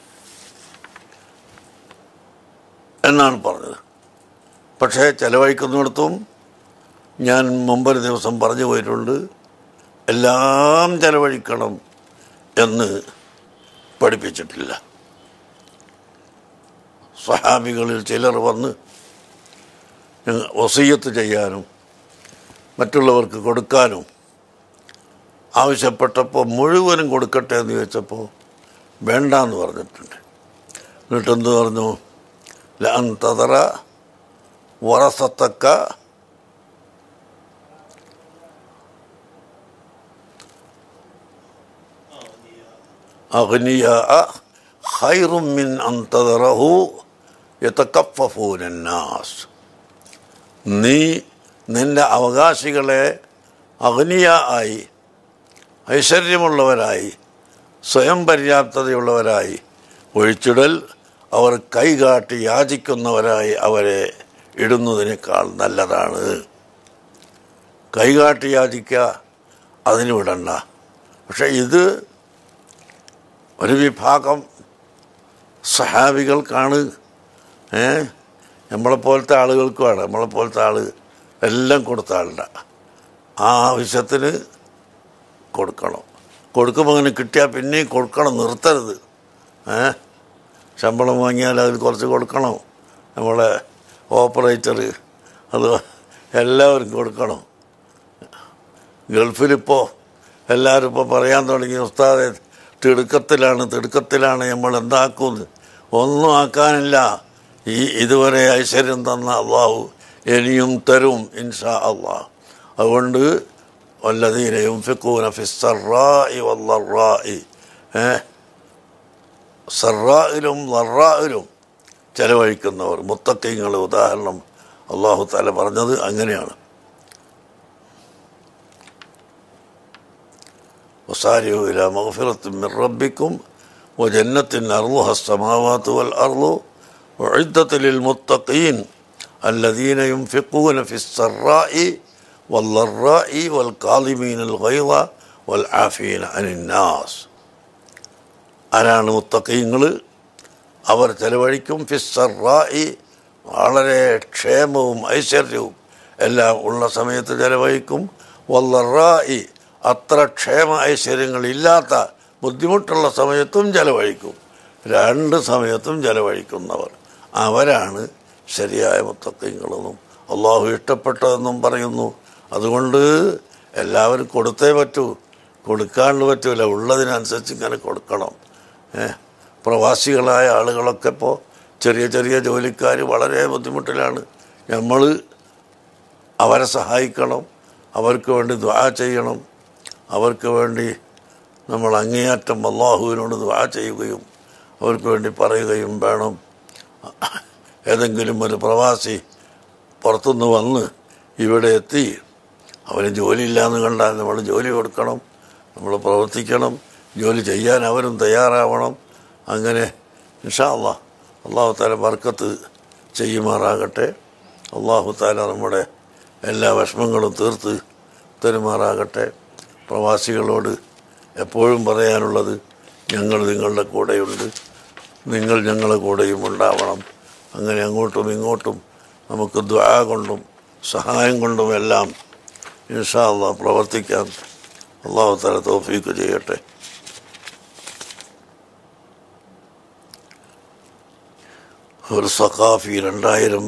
എന്നാണ് പറഞ്ഞത് പക്ഷേ ചെലവഴിക്കുന്നിടത്തും ഞാൻ മുമ്പൊരു ദിവസം പറഞ്ഞു പോയിട്ടുണ്ട് എല്ലാം ചെലവഴിക്കണം എന്ന് പഠിപ്പിച്ചിട്ടില്ല സ്വഹാബികളിൽ ചിലർ വന്ന് ഞങ്ങ വസീയത്ത് ചെയ്യാനും മറ്റുള്ളവർക്ക് കൊടുക്കാനും ആവശ്യപ്പെട്ടപ്പോൾ മുഴുവനും കൊടുക്കട്ടെ എന്ന് ചോദിച്ചപ്പോൾ വേണ്ട എന്ന് പറഞ്ഞിട്ടുണ്ട് എന്നിട്ടെന്ത് പറഞ്ഞു ലൻ തതറ വറസത്തക്ക അഗ്നിയ ഖൈറും മിൻ അൻ തദറഹു യതകഫഫൂന الناس നീ നിന്റെ അവകാശികളെ അഗ്നിയ ആയി ഐശ്വര്യമുള്ളവരായി സ്വയം പര്യാപ്തതയുള്ളവരായി ഒഴിച്ചിടൽ അവർ കൈകാട്ടി യാചിക്കുന്നവരായി അവരെ ഇടുന്നതിനേക്കാൾ നല്ലതാണ് കൈകാട്ടി യാചിക്കുക അതിന് വിടണ്ട പക്ഷെ ഇത് ഒരു വിഭാഗം സഹാബികൾക്കാണ് ഏ നമ്മളെപ്പോലത്തെ ആളുകൾക്കുമാണ് നമ്മളെപ്പോലത്തെ ആൾ എല്ലാം കൊടുത്ത ആളുടെ ആ ആവശ്യത്തിന് കൊടുക്കണം കൊടുക്കുമ്പോൾ അങ്ങനെ കിട്ടിയാൽ പിന്നെയും കൊടുക്കണം നിർത്തരുത് ഏ ശമ്പളം വാങ്ങിയാൽ അതിൽ കുറച്ച് കൊടുക്കണം നമ്മളെ ഓപ്പറേറ്റർ അത് എല്ലാവർക്കും കൊടുക്കണം ഗൾഫിലിപ്പോൾ എല്ലാവരും ഇപ്പോൾ പറയാൻ തുടങ്ങി ഉസ്താദെ തിടുക്കത്തിലാണ് തിടുക്കത്തിലാണ് നമ്മൾ എന്താക്കുന്നത് ഒന്നും ആക്കാനില്ല ഈ ഇതുവരെ ഐശ്വര്യം തന്ന അള്ളാഹു ഇനിയും തരും ഇൻഷാ അള്ളാഹ് അതുകൊണ്ട് والذين ينفقون في السراء والضراء ഏഹ് സറായിലും ലറായിലും ചെലവഴിക്കുന്നവർ മുത്തക്കിങ്ങൾ ഉദാഹരണം അള്ളാഹു താല പറഞ്ഞത് അങ്ങനെയാണ് وسارعوا إلى مغفرة من ربكم وجنة أرضها السماوات والأرض أعدت للمتقين الذين ينفقون في السراء والضراء والكاظمين الغيظ والعافين عن الناس ആരാണ് മുത്തക്കീങ്ങൾ അവർ ചെലവഴിക്കും ഫിസ്സറായി വളരെ ക്ഷേമവും ഐശ്വര്യവും എല്ലാം ഉള്ള സമയത്ത് ചെലവഴിക്കും വല്ലറായി അത്ര ക്ഷേമ ഐശ്വര്യങ്ങളില്ലാത്ത ബുദ്ധിമുട്ടുള്ള സമയത്തും ചെലവഴിക്കും രണ്ട് സമയത്തും ചെലവഴിക്കുന്നവർ അവരാണ് ശരിയായ മുത്തക്കീങ്ങളെന്നും അള്ളാഹു ഇഷ്ടപ്പെട്ടതെന്നും പറയുന്നു അതുകൊണ്ട് എല്ലാവരും കൊടുത്തേ പറ്റൂ കൊടുക്കാണ്ട് പറ്റൂല ഉള്ളതിനനുസരിച്ച് ഇങ്ങനെ കൊടുക്കണം ഏ പ്രവാസികളായ ആളുകളൊക്കെ ഇപ്പോൾ ചെറിയ ചെറിയ ജോലിക്കാർ വളരെ ബുദ്ധിമുട്ടിലാണ് നമ്മൾ അവരെ സഹായിക്കണം അവർക്ക് വേണ്ടി ദ്വാ ചെയ്യണം അവർക്ക് വേണ്ടി നമ്മൾ അങ്ങേയറ്റം അള്ളാഹുവിനോട് ദ്വാ ചെയ്യുകയും അവർക്ക് വേണ്ടി പറയുകയും വേണം ഏതെങ്കിലും ഒരു പ്രവാസി പുറത്തുനിന്ന് വന്ന് ഇവിടെ എത്തി അവന് ജോലിയില്ലാന്ന് കണ്ടാൽ നമ്മൾ ജോലി കൊടുക്കണം നമ്മൾ പ്രവർത്തിക്കണം ജോലി ചെയ്യാൻ അവരും തയ്യാറാവണം അങ്ങനെ ഇൻഷാ അള്ളാ അള്ളാഹു താല ബർക്കത്ത് ചെയ്യുമാറാകട്ടെ അള്ളാഹു താല നമ്മുടെ എല്ലാ വിഷമങ്ങളും തീർത്ത് തരുമാറാകട്ടെ പ്രവാസികളോട് എപ്പോഴും പറയാനുള്ളത് ഞങ്ങൾ നിങ്ങളുടെ കൂടെയുണ്ട് നിങ്ങൾ ഞങ്ങളുടെ കൂടെയും ഉണ്ടാവണം അങ്ങനെ അങ്ങോട്ടും ഇങ്ങോട്ടും നമുക്ക് ദ്വാ കൊണ്ടും സഹായം കൊണ്ടും എല്ലാം ഇൻഷാ അള്ളാഹ് പ്രവർത്തിക്കാൻ അള്ളാഹു തല തോഫീക്ക് ചെയ്യട്ടെ ഒരു സഖാഫി രണ്ടായിരം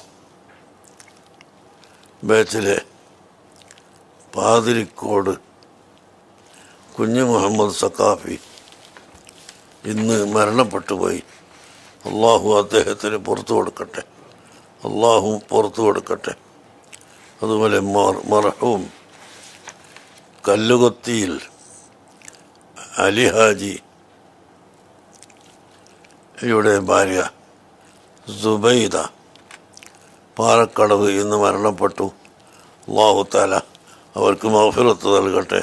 ബാച്ചിലെ പാതിരിക്കോട് കുഞ്ഞു മുഹമ്മദ് സഖാഫി ഇന്ന് മരണപ്പെട്ടു പോയി അള്ളാഹു അദ്ദേഹത്തിന് പുറത്തു കൊടുക്കട്ടെ അള്ളാഹു പുറത്തു കൊടുക്കട്ടെ അതുപോലെ മർ- മർഹൂം കല്ലുകൊത്തിയിൽ അലിഹാജി യുടെ ഭാര്യ സുബൈദ പാറക്കടവ് ഇന്ന് മരണപ്പെട്ടു അള്ളാഹു താല അവർക്ക് മൗഫിറത്ത് നൽകട്ടെ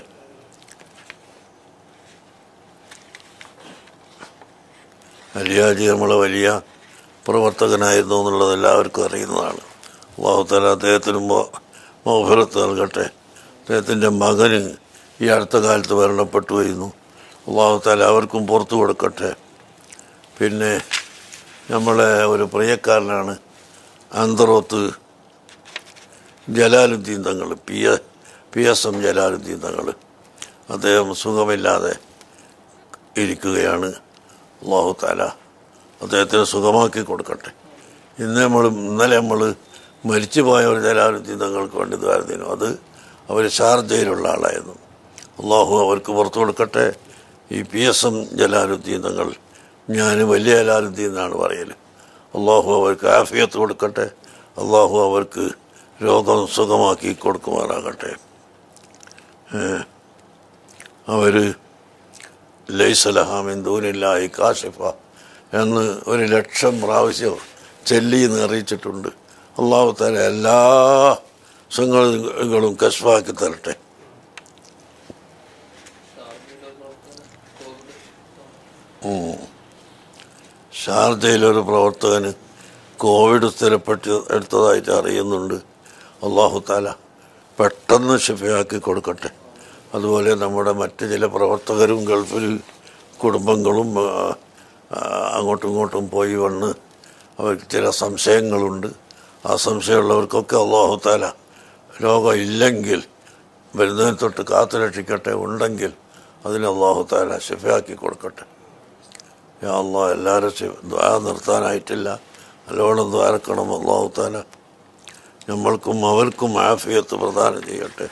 അലിയാജി നമ്മളെ വലിയ പ്രവർത്തകനായിരുന്നു എന്നുള്ളത് എല്ലാവർക്കും അറിയുന്നതാണ് അള്ളാഹു താല അദ്ദേഹത്തിന് മൗഫിറത്ത് നൽകട്ടെ അദ്ദേഹത്തിൻ്റെ മകന് ഈ അടുത്ത കാലത്ത് മരണപ്പെട്ടു വരുന്നു അള്ളാഹു താല അവർക്കും പുറത്തു കൊടുക്കട്ടെ പിന്നെ നമ്മളെ ഒരു പ്രിയക്കാരനാണ് Antharoth Jalaluddin Thangal P A P S M Jalaluddin Thangal അദ്ദേഹം സുഖമില്ലാതെ ഇരിക്കുകയാണ് അള്ളാഹു താല അദ്ദേഹത്തിന് സുഖമാക്കി കൊടുക്കട്ടെ ഇന്ന് നമ്മൾ ഇന്നലെ നമ്മൾ മരിച്ചുപോയ ഒരു ജലാലുദ്ദീൻ തങ്ങൾക്ക് വേണ്ടി ദ്വാരത്തിനു അത് അവർ ഷാർജയിലുള്ള ആളായിരുന്നു അള്ളാഹു അവർക്ക് പുറത്തു കൊടുക്കട്ടെ ഈ പി എസ് എം ജലാലുദ്ദീൻ തങ്ങൾ ഞാൻ വലിയ ജലാലുദ്ദീൻ എന്നാണ് പറയൽ അള്ളാഹു അവർക്ക് ആഫിയത്ത് കൊടുക്കട്ടെ അള്ളാഹു അവർക്ക് രോഗം സുഖമാക്കി കൊടുക്കുമാറാകട്ടെ അവർ ലൈസലഹാമിൻ ദൂനില്ലായി കാശിഫ എന്ന് ഒരു ലക്ഷം പ്രാവശ്യം ചെല്ലി എന്ന് അറിയിച്ചിട്ടുണ്ട് അള്ളാഹു തല എല്ലാ സംഗതികളും കശ്വാക്കി തരട്ടെ ഉം. ഷാർജയിലൊരു പ്രവർത്തകന് കോവിഡ് സ്ഥിരപ്പെട്ട് എടുത്തതായിട്ട് അറിയുന്നുണ്ട് അള്ളാഹു താല പെട്ടെന്ന് ഷിഫയാക്കി കൊടുക്കട്ടെ അതുപോലെ നമ്മുടെ മറ്റ് ചില പ്രവർത്തകരും ഗൾഫിൽ കുടുംബങ്ങളും ആ, ആ, അങ്ങോട്ടും ഇങ്ങോട്ടും പോയി വന്ന് അവർക്ക് ചില സംശയങ്ങളുണ്ട് ആ സംശയമുള്ളവർക്കൊക്കെ അള്ളാഹു താല രോഗം ഇല്ലെങ്കിൽ വരുന്നതിന് തൊട്ട് കാത്തു രക്ഷിക്കട്ടെ ഉണ്ടെങ്കിൽ അതിന് അള്ളാഹു താല ഷിഫയാക്കി കൊടുക്കട്ടെ യാ അള്ളാ എല്ലാവരും ശി- ദ്വാ നിർത്താനായിട്ടില്ല നല്ലോണം ദ്വാരക്കണം അള്ളാഹു താല നമ്മൾക്കും അവർക്കും ആഫിയത്ത് പ്രദാനം ചെയ്യട്ടെ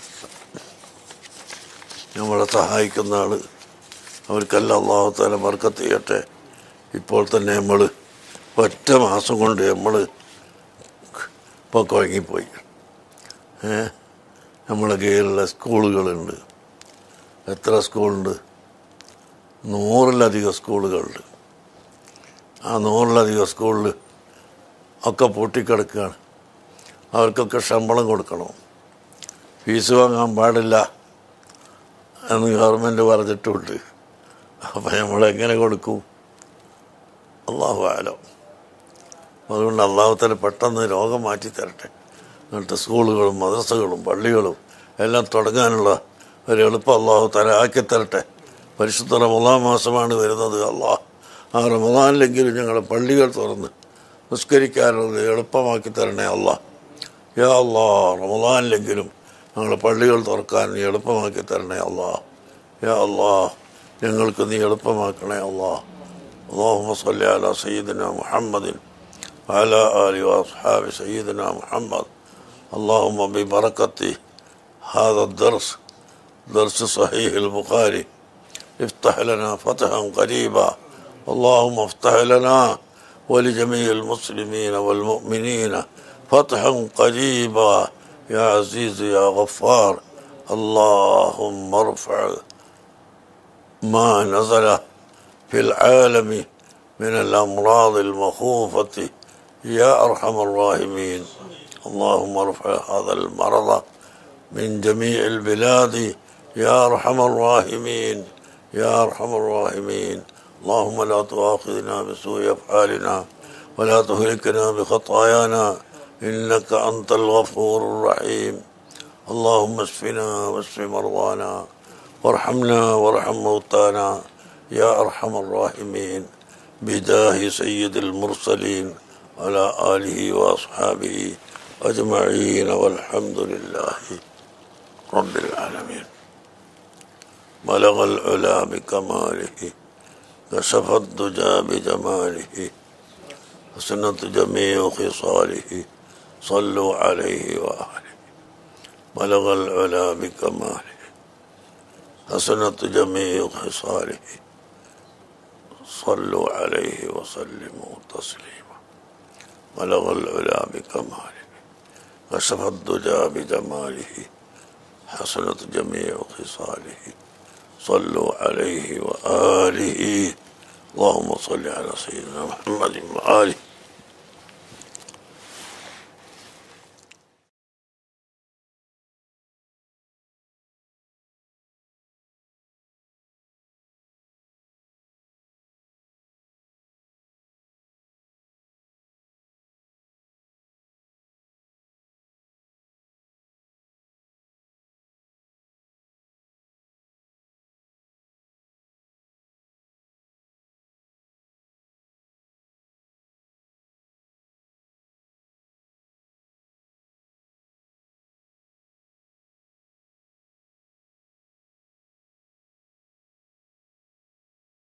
നമ്മളെ സഹായിക്കുന്ന ആൾ അവർക്കെല്ലാം അള്ളാഹു താല ബർക്കത്ത് ചെയ്യട്ടെ ഇപ്പോൾ തന്നെ നമ്മൾ ഒറ്റ മാസം കൊണ്ട് നമ്മൾ ഇപ്പോൾ കുഴങ്ങിപ്പോയി ഏ നമ്മളെ കീഴിലുള്ള സ്കൂളുകളുണ്ട് എത്ര സ്കൂളുണ്ട് നൂറിലധികം സ്കൂളുകളുണ്ട് ആ നൂറിലധികം സ്കൂളിൽ ഒക്കെ പൂട്ടിക്കിടക്കുകയാണ് അവർക്കൊക്കെ ശമ്പളം കൊടുക്കണം ഫീസ് വാങ്ങാൻ പാടില്ല എന്ന് ഗവൺമെൻറ് പറഞ്ഞിട്ടുണ്ട് അപ്പം നമ്മളെങ്ങനെ കൊടുക്കും അള്ളാഹു ആലോ അതുകൊണ്ട് അള്ളാഹുത്തല പെട്ടെന്ന് രോഗം മാറ്റി തരട്ടെ എന്നിട്ട് സ്കൂളുകളും മദ്രസകളും പള്ളികളും എല്ലാം തുടങ്ങാനുള്ള ഒരു എളുപ്പം അള്ളാഹു തല ആക്കി തരട്ടെ പരിശുദ്ധ റമദാൻ മാസമാണ് വരുന്നത് അള്ളാഹ് ആ റമദാനിലെങ്കിലും ഞങ്ങളുടെ പള്ളികൾ തുറന്ന് നിസ്കരിക്കാനുള്ളത് എളുപ്പമാക്കി തരണേ അള്ളാഹ് യാ അള്ളാ റമദാനിലെങ്കിലും ഞങ്ങളുടെ പള്ളികൾ തുറക്കാൻ നീ എളുപ്പമാക്കി തരണേ അള്ളാ യാ അള്ളാ ഞങ്ങൾക്ക് നീ എളുപ്പമാക്കണേ അള്ളാ اللهم صل على سيدنا محمد وعلى آله وأصحاب سيدنا محمد اللهم ببركة هذا الدرس درس صحيح البخاري افتح لنا فتحا قريبا اللهم افتح لنا ولجميع المسلمين والمؤمنين فتحا قريبا يا عزيز يا غفار اللهم ارفع ما نزل في العالم من الأمراض المخوفة يا أرحم الراحمين اللهم ارفع هذا المرض من جميع البلاد يا أرحم الراحمين يا أرحم الراحمين اللهم لا تؤاخذنا بسوء أفعالنا ولا تهلكنا بخطايانا إنك أنت الغفور الرحيم اللهم اشفنا واشف مرضانا وارحمنا وارحم موتانا يا أرحم الراحمين بداه سيد المرسلين على آله وأصحابه أجمعين والحمد لله رب العالمين بلغ العلا بكماله كشف الدجى بجماله حسنت جميع خصاله صلوا عليه وآله بلغ العلا بكماله حسنت جميع خصاله صلوا عليه وسلموا تسليما بلغ العلا بكماله كشف الدجى بجماله حسنت جميع خصاله صلوا عليه وآله اللهم صل على سيدنا محمد وآله